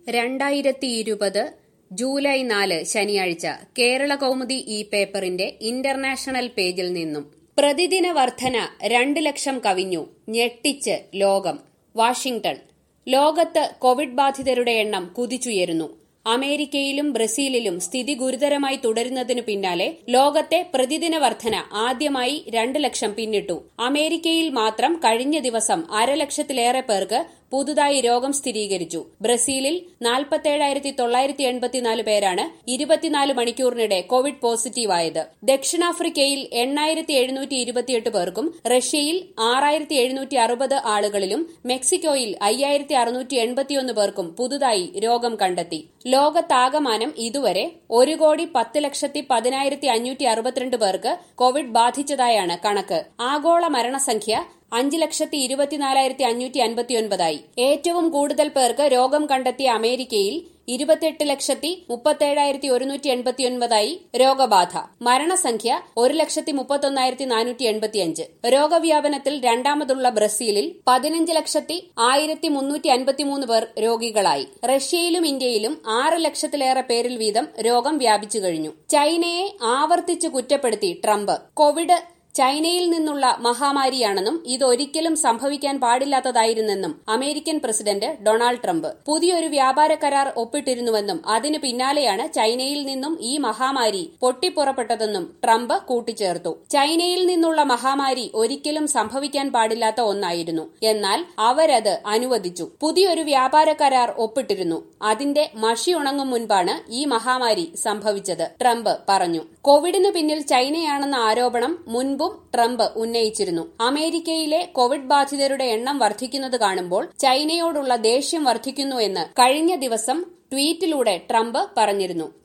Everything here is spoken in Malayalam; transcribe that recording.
രണ്ടായിരത്തി ഇരുപത് ജൂലൈ നാല് ശനിയാഴ്ച കേരള കൗമുദി ഈ പേപ്പറിന്റെ ഇന്റർനാഷണൽ പേജിൽ നിന്നും പ്രതിദിന വർധന രണ്ട് ലക്ഷം കവിഞ്ഞു ഞെട്ടിച്ച് ലോകം വാഷിംഗ്ടൺ ലോകത്ത് കോവിഡ് ബാധിതരുടെ എണ്ണം കുതിച്ചുയരുന്നു അമേരിക്കയിലും ബ്രസീലിലും സ്ഥിതി ഗുരുതരമായി തുടരുന്നതിനു പിന്നാലെ ലോകത്തെ പ്രതിദിന വർധന ആദ്യമായി രണ്ട് ലക്ഷം പിന്നിട്ടു അമേരിക്കയിൽ മാത്രം കഴിഞ്ഞ ദിവസം അരലക്ഷത്തിലേറെ പേർക്ക് പുതുതായി രോഗം സ്ഥിരീകരിച്ചു ബ്രസീലിൽ നാൽപ്പത്തേഴായിരത്തി തൊള്ളായിരത്തി എൺപത്തിനാല് പേരാണ് ഇരുപത്തിനാല് മണിക്കൂറിനിടെ കോവിഡ് പോസിറ്റീവായത് ദക്ഷിണാഫ്രിക്കയിൽ എണ്ണായിരത്തി എഴുന്നൂറ്റി ഇരുപത്തിയെട്ട് പേർക്കും റഷ്യയിൽ ആറായിരത്തി എഴുന്നൂറ്റി അറുപത് ആളുകളിലും മെക്സിക്കോയിൽ അയ്യായിരത്തി അറുന്നൂറ്റി എൺപത്തിയൊന്ന് പേർക്കും പുതുതായി രോഗം കണ്ടെത്തി ലോകത്താകമാനം ഇതുവരെ ഒരു കോടി പത്ത് ലക്ഷത്തി പതിനായിരത്തി അഞ്ഞൂറ്റി അറുപത്തിരണ്ട് പേർക്ക് കോവിഡ് ബാധിച്ചതായാണ് കണക്ക് ആഗോള മരണസംഖ്യ അഞ്ച് ലക്ഷത്തി ഇരുപത്തിനാലായിരത്തി അഞ്ഞൂറ്റി അൻപത്തിയൊൻപതായി ഏറ്റവും കൂടുതൽ പേർക്ക് രോഗം കണ്ടെത്തിയ അമേരിക്കയിൽ ഇരുപത്തിയെട്ട് ലക്ഷത്തി മുപ്പത്തേഴായിരത്തി ഒരുന്നൂറ്റി എൺപത്തിയൊൻപതായി രോഗബാധ മരണസംഖ്യ ഒരു ലക്ഷത്തി മുപ്പത്തൊന്നായിരത്തി നാനൂറ്റി എൺപത്തിയഞ്ച് രോഗവ്യാപനത്തിൽ രണ്ടാമതുള്ള ബ്രസീലിൽ പതിനഞ്ച് ലക്ഷത്തി ആയിരത്തി മുന്നൂറ്റി അൻപത്തിമൂന്ന് പേർ രോഗികളായി റഷ്യയിലും ഇന്ത്യയിലും ആറ് ലക്ഷത്തിലേറെ പേരിൽ വീതം രോഗം വ്യാപിച്ചു കഴിഞ്ഞു ചൈനയെ ആവർത്തിച്ച് കുറ്റപ്പെടുത്തി ട്രംപ് കോവിഡ് ചൈനയിൽ നിന്നുള്ള മഹാമാരിയാണെന്നും ഇതൊരിക്കലും സംഭവിക്കാൻ പാടില്ലാത്തതായിരുന്നെന്നും അമേരിക്കൻ പ്രസിഡന്റ് ഡൊണാൾഡ് ട്രംപ് പുതിയൊരു വ്യാപാര കരാർ ഒപ്പിട്ടിരുന്നുവെന്നും അതിനു പിന്നാലെയാണ് ചൈനയിൽ നിന്നും ഈ മഹാമാരി പൊട്ടിപ്പുറപ്പെട്ടതെന്നും ട്രംപ് കൂട്ടിച്ചേർത്തു ചൈനയിൽ നിന്നുള്ള മഹാമാരി ഒരിക്കലും സംഭവിക്കാൻ പാടില്ലാത്ത ഒന്നായിരുന്നു എന്നാൽ അവരത് അനുവദിച്ചു പുതിയൊരു വ്യാപാര കരാർ ഒപ്പിട്ടിരുന്നു അതിന്റെ മഷി ഉണങ്ങും മുൻപാണ് ഈ മഹാമാരി സംഭവിച്ചത് ട്രംപ് പറഞ്ഞു കോവിഡിന് പിന്നിൽ ചൈനയാണെന്ന ആരോപണം മുൻപും ട്രംപ് ഉന്നയിച്ചിരുന്നു അമേരിക്കയിലെ കോവിഡ് ബാധിതരുടെ എണ്ണം വർദ്ധിക്കുന്നത് കാണുമ്പോൾ ചൈനയോടുള്ള ദേഷ്യം വർദ്ധിക്കുന്നു എന്ന് കഴിഞ്ഞ ദിവസം ട്വീറ്റിലൂടെ ട്രംപ് പറഞ്ഞിരുന്നു